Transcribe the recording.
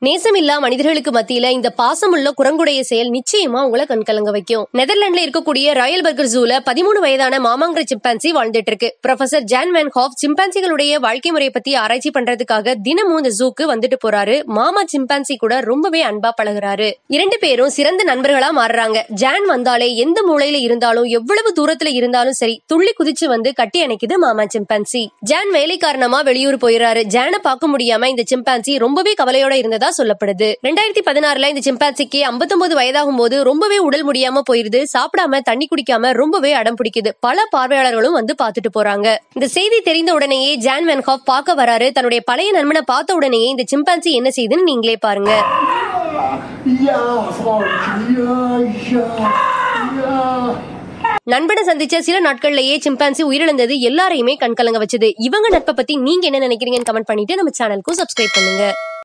நேசமில்லா மனிதர்களுக்கு மத்தியில இந்த பாசமுள்ள குரங்குடைய செயல் நிச்சயமா உங்களை கண்கலங்க வைக்கும் நெதர்லாண்ட்ல இருக்கக்கூடிய ராயல் பர்கர் ஜூல பதிமூணு வயதான மாமாங்கிற சிம்பான்சி வாழ்ந்துட்டு இருக்கு ப்ரொஃபசர் ஜான் மேன் ஹாஃப் சிம்பான்சிகளுடைய வாழ்க்கை முறை பத்தி ஆராய்ச்சி பண்றதுக்காக தினமும் இந்த ஜூக்கு வந்துட்டு போறாரு மாமா சிம்பான்சி கூட ரொம்பவே அன்பா பழகுறாரு இரண்டு பேரும் சிறந்த நண்பர்களா மாறுறாங்க ஜான் வந்தாலே எந்த மூலையில இருந்தாலும் எவ்வளவு தூரத்துல இருந்தாலும் சரி துள்ளி குதிச்சு வந்து கட்டி அணைக்குது மாமா சிம்பான்சி ஜான் வேலை காரணமா வெளியூர் போயிடுறாரு ஜானை பார்க்க முடியாம இந்த சிம்பான்சி ரொம்பவே கவலையோட இருந்ததா சொல்லப்படுது ரெண்டாயிரத்தி பதினாறுல இந்த சிம்பான்சிக்கு 59 வயதாகும் போது ரொம்பவே உடல் முடியாம போயிருது சாப்பிடாம தண்ணி குடிக்காம ரொம்பவே அடம் பிடிக்குது பல பார்வையாளர்களும் வந்து பார்த்துட்டு போறாங்க இந்த செய்தி தெரிந்த உடனேயே ஜான் வென்ஹாஃப் பார்க்க வராரு தன்னுடைய பழைய நண்பனை பார்த்த உடனேயே இந்த சிம்பான்சி என்ன செய்யுதுன்னு நீங்களே பாருங்க Ja, Freundchen, ja, ja, ja. நண்பனை சந்திச்ச சில நாட்கள்லயே சிம்பான்சி உயிரிழந்தது எல்லாரையுமே கண்கலங்க வச்சது இவங்க நட்பை பத்தி நீங்க என்ன நினைக்கிறீங்கன்னு கமெண்ட் பண்ணிட்டு நம்ம சேனலுக்கும் சப்ஸ்கிரைப் பண்ணுங்க